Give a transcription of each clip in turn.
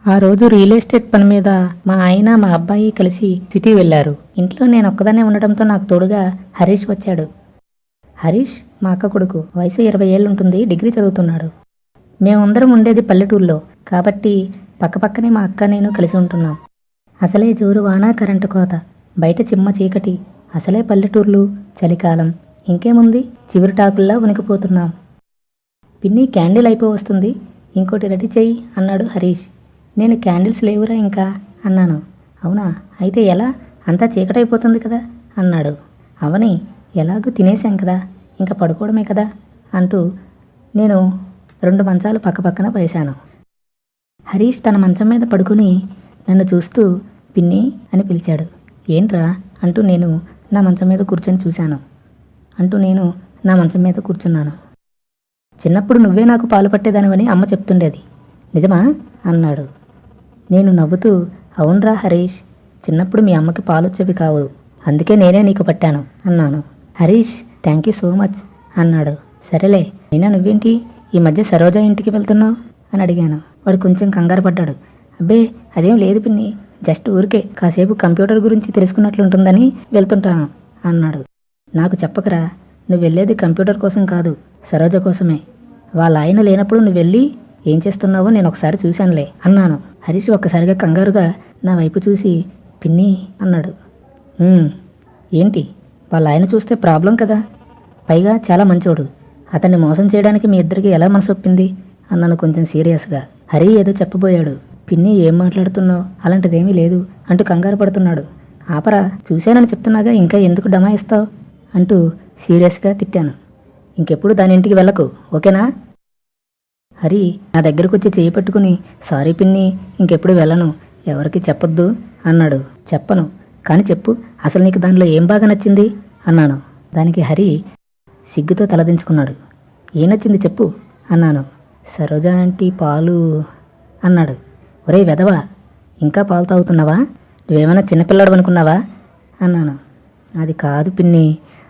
ఆ రోజు real estate పని మీద మా ఆయన మా అబ్బాయి కలిసి సిటీ వెళ్ళారు ఇంట్లో నేను ఒక్కదాన్నే ఉండటంతో నాకు తోడుగా హరీష్ వచ్చాడు హరీష్ మా అక్క కొడుకు వయసు ఇరవై ఏళ్ళు ఉంటుంది డిగ్రీ చదువుతున్నాడు మేమందరం ఉండేది పల్లెటూరులో కాబట్టి పక్కపక్కనే మా అక్క నేను కలిసి ఉంటున్నాం అసలే జోరు వాన కరెంటు కోత బయట చిమ్మ చీకటి అసలే పల్లెటూర్లు చలికాలం ఇంకేముంది చివరిటాకుల్లా వణికిపోతున్నాం పిన్ని క్యాండిల్ అయిపో వస్తుంది ఇంకోటి రెడీ చెయ్యి అన్నాడు హరీష్ నేను క్యాండిల్స్ లేవురా ఇంకా అన్నాను అవునా అయితే ఎలా అంతా చీకటైపోతుంది కదా అన్నాడు అవని ఎలాగూ తినేశాం కదా ఇంకా పడుకోవడమే కదా అంటూ నేను రెండు మంచాలు పక్కపక్కన వేశాను హరీష్ తన మంచం మీద పడుకుని నన్ను చూస్తూ పిన్ని అని పిలిచాడు ఏంట్రా అంటూ నేను నా మంచం మీద కూర్చొని చూశాను అంటూ నేను నా మంచం మీద కూర్చున్నాను చిన్నప్పుడు నువ్వే నాకు పాలు పట్టేదానివని అమ్మ చెప్తుండేది నిజమా అన్నాడు నేను నవ్వుతూ అవునరా హరీష్ చిన్నప్పుడు మీ అమ్మకి పాలు వచ్చేవి కావు అందుకే నేనే నీకు పట్టాను అన్నాను Harish thank you so much అన్నాడు సరేలే అయినా నువ్వేంటి ఈ మధ్య సరోజ ఇంటికి వెళ్తున్నావు అని అడిగాను వాడు కొంచెం కంగారు పడ్డాడు అబ్బే అదేం లేదు పిన్ని జస్ట్ ఊరికే కాసేపు కంప్యూటర్ గురించి తెలుసుకున్నట్లుంటుందని వెళ్తుంటాను అన్నాడు నాకు చెప్పకరా నువ్వు వెళ్ళేది కంప్యూటర్ కోసం కాదు సరోజ కోసమే వాళ్ళ ఆయన లేనప్పుడు నువ్వు వెళ్ళి ఏం చేస్తున్నావో నేను ఒకసారి చూశానులే అన్నాను హరీష్ ఒక్కసారిగా కంగారుగా నా వైపు చూసి పిన్ని అన్నాడు "ఉమ్, ఏంటి వాళ్ళ ఆయన చూస్తే ప్రాబ్లం కదా పైగా చాలా మంచోడు అతన్ని మోసం చేయడానికి మీ ఇద్దరికి ఎలా మనసొప్పింది అన్నాను కొంచెం సీరియస్గా హరి ఏదో చెప్పబోయాడు పిన్ని ఏం మాట్లాడుతున్నావు అలాంటిదేమీ లేదు అంటూ కంగారు పడుతున్నాడు ఆపరా చూశానని చెప్తున్నాగా ఇంకా ఎందుకు డమాయిస్తావు అంటూ సీరియస్గా తిట్టాను ఇంకెప్పుడు దాని ఇంటికి వెళ్ళకు ఓకేనా హరి నా దగ్గరకు వచ్చి చేయి పట్టుకుని సారీ పిన్ని ఇంకెప్పుడు వెళ్ళను ఎవరికి చెప్పొద్దు అన్నాడు చెప్పను కానీ చెప్పు అసలు నీకు దానిలో ఏం బాగా నచ్చింది అన్నాను దానికి హరి సిగ్గుతో తలదించుకున్నాడు ఏం నచ్చింది చెప్పు అన్నాను సరోజ ఆంటీ పాలు అన్నాడు ఒరే వెదవా ఇంకా పాలు తాగుతున్నావా నువ్వేమైనా చిన్నపిల్లాడు అనుకున్నావా అన్నాను అది కాదు పిన్ని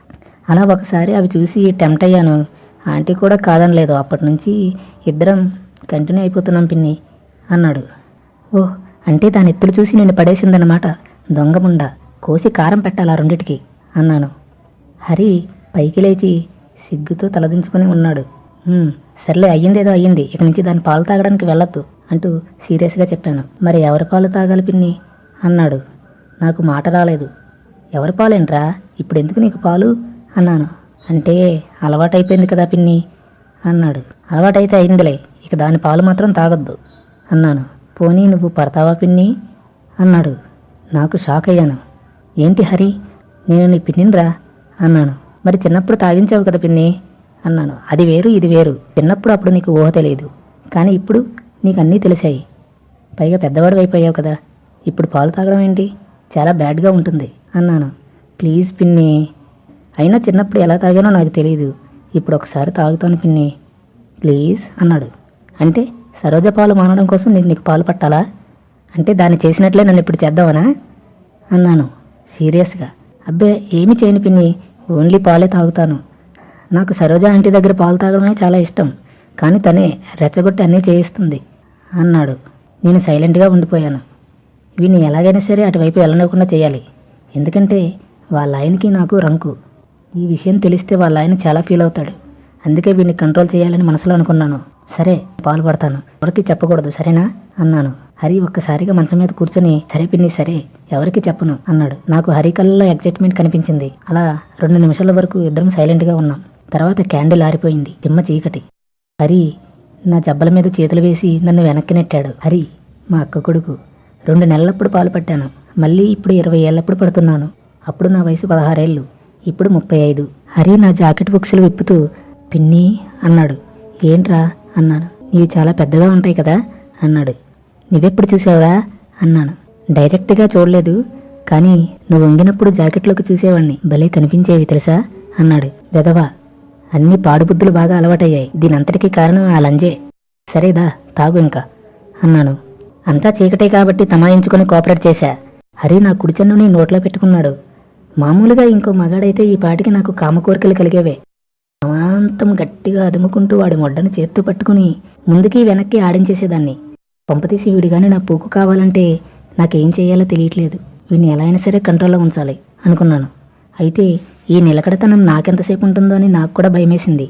అలా ఒకసారి అవి చూసి టెంప్ట్ అయ్యాను ఆంటీ కూడా కాదనలేదు అప్పటి నుంచి ఇద్దరం కంటిన్యూ అయిపోతున్నాం పిన్ని అన్నాడు ఓహ్ అంటే దాని ఎత్తులు చూసి నేను పడేసిందన్నమాట దొంగముండ కోసి కారం పెట్టాలా రెండిటికి అన్నాను హరి పైకి లేచి సిగ్గుతో తలదించుకుని ఉన్నాడు "ఉమ్, సర్లే అయ్యిందేదో అయ్యింది ఇక నుంచి దాని పాలు తాగడానికి వెళ్ళొద్దు అంటూ సీరియస్గా చెప్పాను మరి ఎవరి పాలు తాగాలి పిన్ని అన్నాడు నాకు మాట రాలేదు ఎవరి పాలేంట్రా ఇప్పుడు ఎందుకు నీకు పాలు అన్నాను అంటే అలవాటైపోయింది కదా పిన్ని అన్నాడు అలవాటైతే అయిందిలే ఇక దాని పాలు మాత్రం తాగొద్దు అన్నాను పోనీ నువ్వు పడతావా పిన్ని అన్నాడు నాకు షాక్ అయ్యాను ఏంటి హరి నేను నీ పిన్నిన్రా అన్నాను మరి చిన్నప్పుడు తాగించావు కదా పిన్ని అన్నాను అది వేరు ఇది వేరు చిన్నప్పుడు అప్పుడు నీకు ఊహ తెలియదు కానీ ఇప్పుడు నీకు అన్నీ తెలిసాయి పైగా పెద్దవాడు అయిపోయావు కదా ఇప్పుడు పాలు తాగడం ఏంటి చాలా బ్యాడ్గా ఉంటుంది అన్నాను ప్లీజ్ పిన్ని అయినా చిన్నప్పుడు ఎలా తాగానో నాకు తెలియదు ఇప్పుడు ఒకసారి తాగుతాను పిన్ని ప్లీజ్ అన్నాడు అంటే సరోజ పాలు మానడం కోసం నేను నీకు పాలు పట్టాలా అంటే దాన్ని చేసినట్లే నన్ను ఇప్పుడు చేద్దామనా అన్నాను సీరియస్గా అబ్బే ఏమి చేయను పిన్ని ఓన్లీ పాలే తాగుతాను నాకు సరోజ ఆంటీ దగ్గర పాలు తాగడమే చాలా ఇష్టం కానీ తనే రెచ్చగొట్టి అన్నీ చేయిస్తుంది అన్నాడు నేను సైలెంట్గా ఉండిపోయాను వీడిని ఎలాగైనా సరే అటువైపు వెళ్ళనివ్వకుండా చేయాలి ఎందుకంటే వాళ్ళ ఆయనకి నాకు రంకు ఈ విషయం తెలిస్తే వాళ్ళ ఆయన చాలా ఫీల్ అవుతాడు అందుకే వీడిని కంట్రోల్ చేయాలని మనసులో అనుకున్నాను సరే పాలు పడతాను ఎవరికి చెప్పకూడదు సరేనా అన్నాను హరి ఒక్కసారిగా మంచం మీద కూర్చొని సరే పిన్ని సరే ఎవరికి చెప్పను అన్నాడు నాకు హరి కళ్ళలో ఎగ్జైట్మెంట్ కనిపించింది అలా రెండు నిమిషాల వరకు ఇద్దరం సైలెంట్గా ఉన్నాం తర్వాత క్యాండిల్ ఆరిపోయింది చిమ్మ చీకటి హరి నా జబ్బల మీద చేతులు వేసి నన్ను వెనక్కి నెట్టాడు హరి మా అక్క కొడుకు రెండు నెలలప్పుడు పాలు పట్టాను మళ్ళీ ఇప్పుడు ఇరవై ఏళ్ళప్పుడు పడుతున్నాను అప్పుడు నా వయసు పదహారేళ్ళు ఇప్పుడు ముప్పై ఐదు హరి నా జాకెట్ బుక్స్లు విప్పుతూ పిన్ని అన్నాడు ఏంట్రా అన్నాను నీవి చాలా పెద్దగా ఉంటాయి కదా అన్నాడు నువ్వెప్పుడు చూసావురా అన్నాను డైరెక్ట్గా చూడలేదు కానీ నువ్వు వంగినప్పుడు జాకెట్లోకి చూసేవాణ్ణి భలే కనిపించేవి తెలుసా అన్నాడు వెదవా అన్ని పాడుబుద్ధులు బాగా అలవాటయ్యాయి దీనంతటికీ కారణం ఆ లంజే సరేదా తాగు ఇంకా అన్నాను అంతా చీకటే కాబట్టి తమాయించుకొని కోఆపరేట్ చేశా హరి నా కుడిచెన్నుని నోట్లో పెట్టుకున్నాడు మామూలుగా ఇంకో మగాడైతే ఈ పాటికి నాకు కామకోరికలు కలిగేవే అమాంతం గట్టిగా అదుముకుంటూ వాడి మొడ్డను చేత్తో పట్టుకుని ముందుకి వెనక్కి ఆడించేసేదాన్ని పంపతీసి వీడిగానే నా పూకు కావాలంటే నాకేం చేయాలో తెలియట్లేదు వీడిని ఎలా అయినా సరే కంట్రోల్లో ఉంచాలి అనుకున్నాను అయితే ఈ నిలకడతనం నాకెంతసేపు ఉంటుందో అని నాకు కూడా భయమేసింది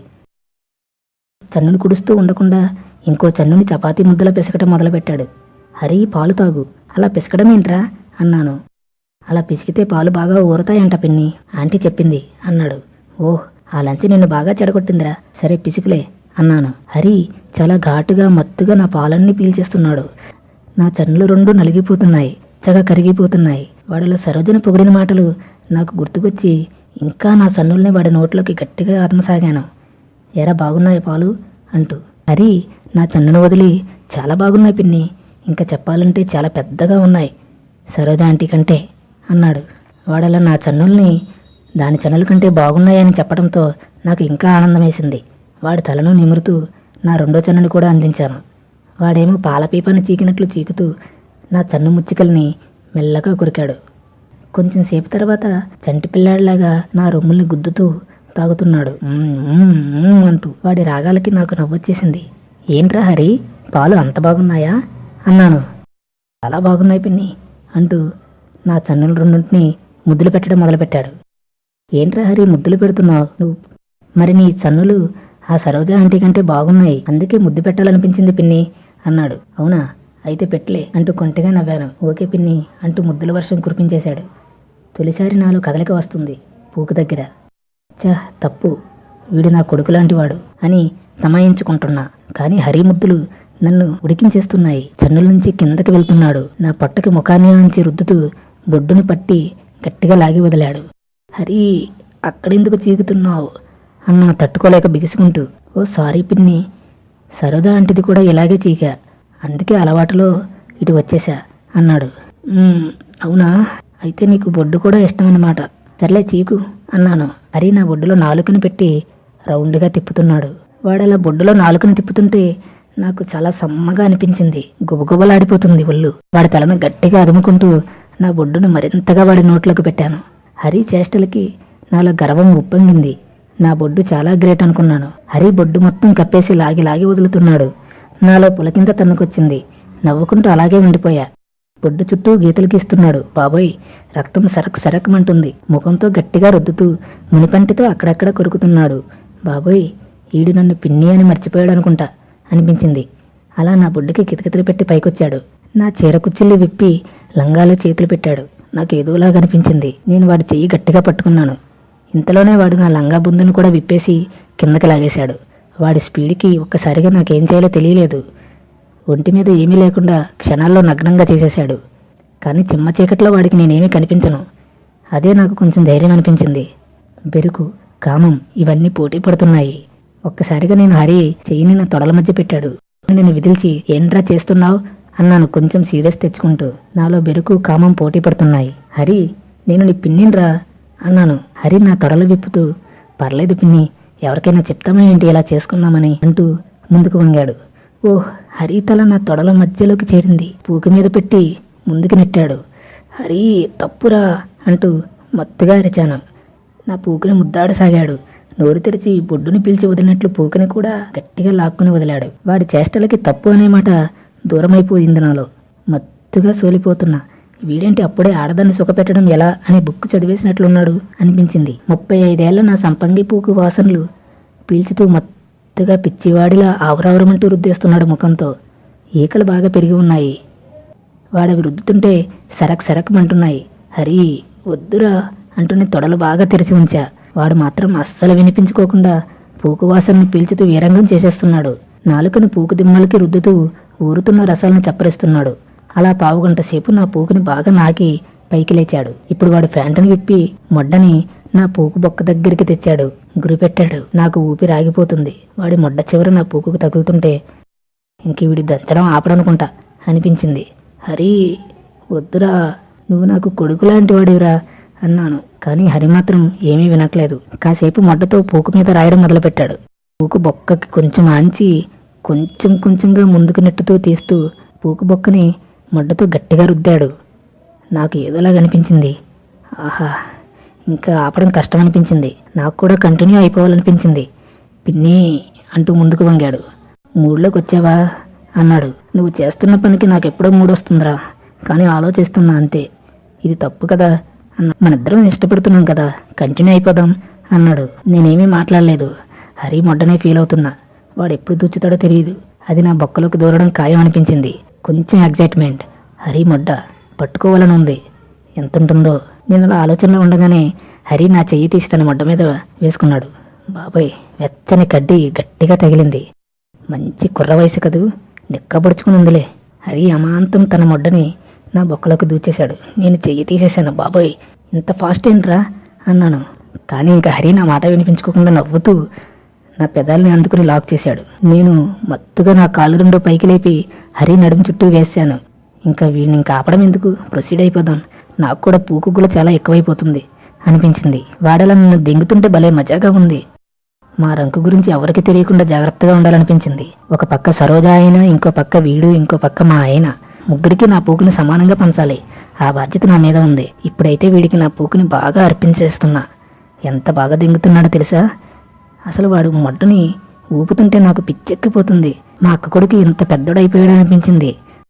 చన్నుని కుడుస్తూ ఉండకుండా ఇంకో చన్నుని చపాతీ ముద్దలో పిసకటం మొదలుపెట్టాడు హరి పాలు తాగు అలా పిసకడం ఏంట్రా అన్నాను అలా పిసికితే పాలు బాగా ఊరతాయంట పిన్ని ఆంటీ చెప్పింది అన్నాడు ఓహ్ ఆ లంచ్ నిన్ను బాగా చెడగొట్టిందిరా సరే పిసికులే అన్నాను హరి చాలా ఘాటుగా మత్తుగా నా పాలన్నీ పీల్చేస్తున్నాడు నా చన్నులు రెండు నలిగిపోతున్నాయి చగ కరిగిపోతున్నాయి వాడిలో సరోజన పొగిడిన మాటలు నాకు గుర్తుకొచ్చి ఇంకా నా సన్నుల్ని వాడి నోట్లోకి గట్టిగా ఆత్మసాగాను ఎరా బాగున్నాయి పాలు అంటూ హరి నా చన్నును వదిలి చాలా బాగున్నాయి పిన్ని ఇంకా చెప్పాలంటే చాలా పెద్దగా ఉన్నాయి సరోజ ఆంటీ కంటే అన్నాడు వాడలా నా చన్నుల్ని దాని చన్నుల కంటే బాగున్నాయని చెప్పడంతో నాకు ఇంకా ఆనందం వేసింది వాడి తలను నిమురుతూ నా రెండో చన్నుని కూడా అందించాను వాడేమో పాల పీపని చీకినట్లు చీకుతూ నా చన్ను ముచ్చికల్ని మెల్లగా కొరికాడు కొంచెం సేపు తర్వాత చంటి పిల్లాడిలాగా నా రొమ్ముల్ని గుద్దుతూ తాగుతున్నాడు "మ్మ్, మ్మ్, మ్మ్" అంటూ వాడి రాగాలకి నాకు నవ్వొచ్చేసింది ఏంట్రా హరి పాలు అంత బాగున్నాయా అన్నాను చాలా బాగున్నాయి పిన్ని అంటూ నా చన్నులు రెండింటిని ముద్దులు పెట్టడం మొదలుపెట్టాడు ఏంట్రా హరి ముద్దులు పెడుతున్నావు నువ్వు మరి నీ చన్నులు ఆ సరోజ ఆంటీ కంటే బాగున్నాయి అందుకే ముద్దు పెట్టాలనిపించింది పిన్ని అన్నాడు అవునా అయితే పెట్టలే అంటూ కొంటగా నవ్వాను ఓకే పిన్ని అంటూ ముద్దుల వర్షం కురిపించేశాడు తొలిసారి నాలో కదలిక వస్తుంది పూకు దగ్గర చా తప్పు వీడు నా కొడుకు లాంటివాడు అని తమాయించుకుంటున్నా కానీ హరి ముద్దులు నన్ను ఉడికించేస్తున్నాయి చన్నుల నుంచి కిందకి వెళ్తున్నాడు నా పొట్టకి ముఖాన్ని నుంచి రుద్దుతూ బొడ్డుని పట్టి గట్టిగా లాగి వదిలాడు హరి అక్కడెందుకు చీకుతున్నావు అన్న తట్టుకోలేక బిగుసుకుంటూ ఓ సారీ పిన్ని సరోజ అంటిది కూడా ఇలాగే చీకా అందుకే అలవాటులో ఇటు వచ్చేసా అన్నాడు "మ్మ్, అవునా అయితే నీకు బొడ్డు కూడా ఇష్టమన్నమాట సర్లే చీకు అన్నాను హరి నా బొడ్డులో నాలుకని పెట్టి రౌండ్గా తిప్పుతున్నాడు వాడు అలా బొడ్డులో నాలుకని తిప్పుతుంటే నాకు చాలా సమ్మగా అనిపించింది గుబగుబలాడిపోతుంది ఒళ్ళు వాడి తలను గట్టిగా అదుముకుంటూ నా బొడ్డును మరింతగా వాడి నోట్లోకి పెట్టాను హరి చేష్టలకి నాలో గర్వం ఉప్పొంగింది నా బొడ్డు చాలా గ్రేట్ అనుకున్నాను హరి బొడ్డు మొత్తం కప్పేసి లాగి లాగి వదులుతున్నాడు నాలో పులకింత తన్నుకొచ్చింది నవ్వుకుంటూ అలాగే ఉండిపోయా బొడ్డు చుట్టూ గీతలు గీస్తున్నాడు బాబోయ్ రక్తం సరక్ సరకమంటుంది ముఖంతో గట్టిగా రుద్దుతూ మునిపంటితో అక్కడక్కడ కొరుకుతున్నాడు బాబోయ్ ఈడు నన్ను పిన్ని అని మర్చిపోయాడు అనుకుంటా అనిపించింది అలా నా బొడ్డుకి కితకితలు పెట్టి పైకొచ్చాడు నా చీర కుచ్చిళ్ళు విప్పి లంగాలో చేతులు పెట్టాడు నాకు ఏదోలాగా అనిపించింది నేను వాడి చెయ్యి గట్టిగా పట్టుకున్నాను ఇంతలోనే వాడు నా లంగా బుందును కూడా విప్పేసి కిందకి లాగేశాడు వాడి స్పీడ్కి ఒక్కసారిగా నాకేం చేయాలో తెలియలేదు ఒంటి మీద ఏమీ లేకుండా క్షణాల్లో నగ్నంగా చేసేశాడు కానీ చిమ్మ చీకట్లో వాడికి నేనేమీ కనిపించను అదే నాకు కొంచెం ధైర్యం అనిపించింది బెరుకు కామం ఇవన్నీ పోటీ పడుతున్నాయి ఒక్కసారిగా నేను హరి చెయ్యిని నా తొడల మధ్య పెట్టాడు నేను విదిల్చి ఏంట్రా చేస్తున్నావు అన్నాను కొంచెం సీరియస్ తెచ్చుకుంటూ నాలో బెరుకు కామం పోటీ పడుతున్నాయి హరి నేను నీ పిన్నిన్రా అన్నాను హరి నా తొడలు విప్పుతూ పర్లేదు పిన్ని ఎవరికైనా చెప్తామా ఏంటి ఇలా చేసుకున్నామని అంటూ ముందుకు వంగాడు ఓహ్ హరి తల నా తొడల మధ్యలోకి చేరింది పూకి మీద పెట్టి ముందుకు నెట్టాడు హరి తప్పురా అంటూ మత్తుగా అరిచాను నా పూకుని ముద్దాడసాగాడు నోరు తెరిచి బొడ్డుని పీల్చి వదిలినట్లు పూకని కూడా గట్టిగా లాక్కుని వదిలాడు వాడి చేష్టలకి తప్పు అనే మాట దూరమైపోయింది నాలో మత్తుగా సోలిపోతున్నా వీడేంటి అప్పుడే ఆడదాన్ని సుఖపెట్టడం ఎలా అని బుక్ చదివేసినట్లున్నాడు అనిపించింది ముప్పై ఐదేళ్ల నా సంపంగి పూకు వాసనలు పీల్చుతూ మత్తుగా పిచ్చివాడిలా ఆవురావురమంటూ రుద్దేస్తున్నాడు ముఖంతో ఈకలు బాగా పెరిగి ఉన్నాయి వాడవి రుద్దుతుంటే సరక్ సరక్మంటున్నాయి హరి వద్దురా అంటూనే తొడలు బాగా తెరిచి ఉంచా వాడు మాత్రం అస్సలు వినిపించుకోకుండా పూకు వాసనని పీల్చుతూ వీరంగం చేసేస్తున్నాడు నాలుకను పూకు దిమ్మలకి రుద్దుతూ ఊరుతున్న రసాలను చప్పరిస్తున్నాడు అలా పావుగంట సేపు నా పూకుని బాగా నాకి పైకి లేచాడు ఇప్పుడు వాడు ఫ్యాంటుని విప్పి మొడ్డని నా పూకు బొక్క దగ్గరికి తెచ్చాడు గురిపెట్టాడు నాకు ఊపిరి ఆగిపోతుంది వాడి మొడ్డ చివర నా పూకుకు తగులుతుంటే ఇంక వీడి దంచడం ఆపడనుకుంటా అనిపించింది హరి వద్దురా నువ్వు నాకు కొడుకు లాంటి వాడివిరా అన్నాను కానీ హరి మాత్రం ఏమీ వినట్లేదు కాసేపు మొడ్డతో పూకు మీద రాయడం మొదలుపెట్టాడు పూకు బొక్కకి కొంచెం ఆంచి కొంచెం కొంచెంగా ముందుకు నెట్టుతూ తీస్తూ పూకు బొక్కని మొడ్డతో గట్టిగా రుద్దాడు నాకు ఏదోలాగా అనిపించింది ఆహా ఇంకా ఆపడం కష్టం అనిపించింది నాకు కూడా కంటిన్యూ అయిపోవాలనిపించింది పిన్ని అంటూ ముందుకు వంగాడు మూడులోకి వచ్చావా అన్నాడు నువ్వు చేస్తున్న పనికి నాకు ఎప్పుడో మూడొస్తుందిరా కానీ ఆలోచిస్తున్నా అంతే ఇది తప్పు కదా అన్న మనిద్దరం ఇష్టపడుతున్నాం కదా కంటిన్యూ అయిపోదాం అన్నాడు నేనేమీ మాట్లాడలేదు హరి మొడ్డనే ఫీల్ అవుతున్నా వాడు ఎప్పుడు దూచుతాడో తెలియదు అది నా బొక్కలోకి దూరడం ఖాయం అనిపించింది కొంచెం ఎగ్జైట్మెంట్ హరి మొడ్డ పట్టుకోవాలని ఉంది ఎంత ఉంటుందో నేను అలా ఆలోచనలో ఉండగానే హరి నా చెయ్యి తీసి తన మొడ్డ మీద వేసుకున్నాడు బాబాయ్ వెచ్చని కడ్డి గట్టిగా తగిలింది మంచి కుర్ర వయసు కదూ నిక్కబడుచుకుని ఉందిలే హరి అమాంతం తన మొడ్డని నా బొక్కలోకి దూచేశాడు నేను చెయ్యి తీసేశాను బాబోయ్ ఇంత ఫాస్ట్ ఏంట్రా అన్నాను కానీ ఇంకా హరి నా మాట వినిపించుకోకుండా నవ్వుతూ నా పెదాల్ని అందుకుని లాక్ చేశాడు నేను మత్తుగా నా కాళ్ళు రెండు పైకి లేపి హరి నడుము చుట్టూ వేశాను ఇంకా వీడిని ఇంకా ఆపడం ఎందుకు ప్రొసీడ్ అయిపోదాం నాకు కూడా పూకుగుల చాలా ఎక్కువైపోతుంది అనిపించింది వాడలా నన్ను దెంగుతుంటే భలే మజాగా ఉంది మా రంకు గురించి ఎవరికి తెలియకుండా జాగ్రత్తగా ఉండాలనిపించింది ఒక పక్క సరోజ అయినా ఇంకో పక్క వీడు ఇంకో పక్క మా ఆయన ముగ్గురికి నా పూకుని సమానంగా పంచాలి ఆ బాధ్యత నా మీద ఉంది ఇప్పుడైతే వీడికి నా పూకుని బాగా అర్పించేస్తున్నా ఎంత బాగా దింగుతున్నాడో తెలుసా అసలు వాడు మొడ్డుని ఊపుతుంటే నాకు పిచ్చెక్కిపోతుంది మా అక్క కొడుకు ఇంత పెద్దోడైపోయాడు అనిపించింది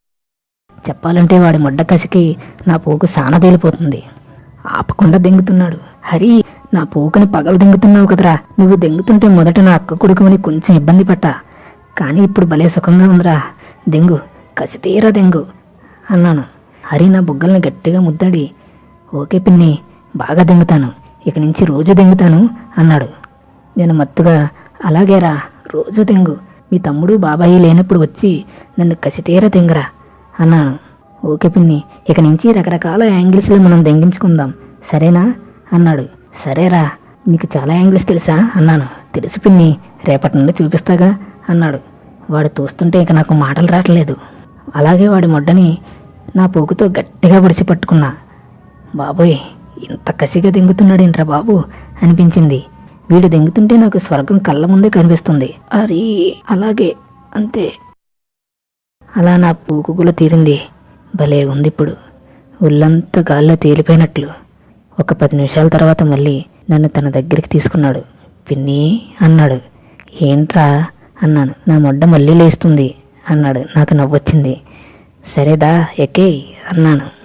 చెప్పాలంటే వాడి మొడ్డ కసికి నా పోకు సానదేలిపోతుంది ఆపకుండా దెంగుతున్నాడు హరి నా పోకుని పగలు దెంగుతున్నావు కదరా నువ్వు దెంగుతుంటే మొదట నా అక్క కొడుకుని కొంచెం ఇబ్బంది పట్టా కానీ ఇప్పుడు భలే సుఖంగా ఉందిరా దెంగు కసి తీరా దెంగు అన్నాను హరి నా బుగ్గల్ని గట్టిగా ముద్దాడి ఓకే పిన్ని బాగా దెంగుతాను ఇక నుంచి రోజు దెంగుతాను అన్నాడు నేను మత్తుగా అలాగేరా రోజు దెంగు మీ తమ్ముడు బాబాయి లేనప్పుడు వచ్చి నన్ను కసితీర దెంగరా అన్నాను ఓకే పిన్ని ఇక నుంచి రకరకాల యాంగిల్స్లో మనం దెంగించుకుందాం సరేనా అన్నాడు సరేరా నీకు చాలా యాంగిల్స్ తెలుసా అన్నాను తెలుసు పిన్ని రేపటి నుండి చూపిస్తాగా అన్నాడు వాడు తోస్తుంటే ఇక నాకు మాటలు రావట్లేదు అలాగే వాడి మొడ్డని నా పోగుతో గట్టిగా పొడిచి పట్టుకున్నా బాబోయ్ ఇంత కసిగా దెంగుతున్నాడేంట్రా బాబు అనిపించింది వీడు దెంగుతుంటే నాకు స్వర్గం కళ్ళ ముందే కనిపిస్తుంది అరే అలాగే అంతే అలా నా పూకుగుల తీరింది భలే ఉంది ఇప్పుడు ఒళ్ళంతా గాల్లో తేలిపోయినట్లు ఒక పది నిమిషాల తర్వాత మళ్ళీ నన్ను తన దగ్గరికి తీసుకున్నాడు పిన్ని అన్నాడు ఏంట్రా అన్నాను నా మొడ్డ మళ్ళీ లేస్తుంది అన్నాడు నాకు నవ్వొచ్చింది సరేదా ఎక్కే అన్నాను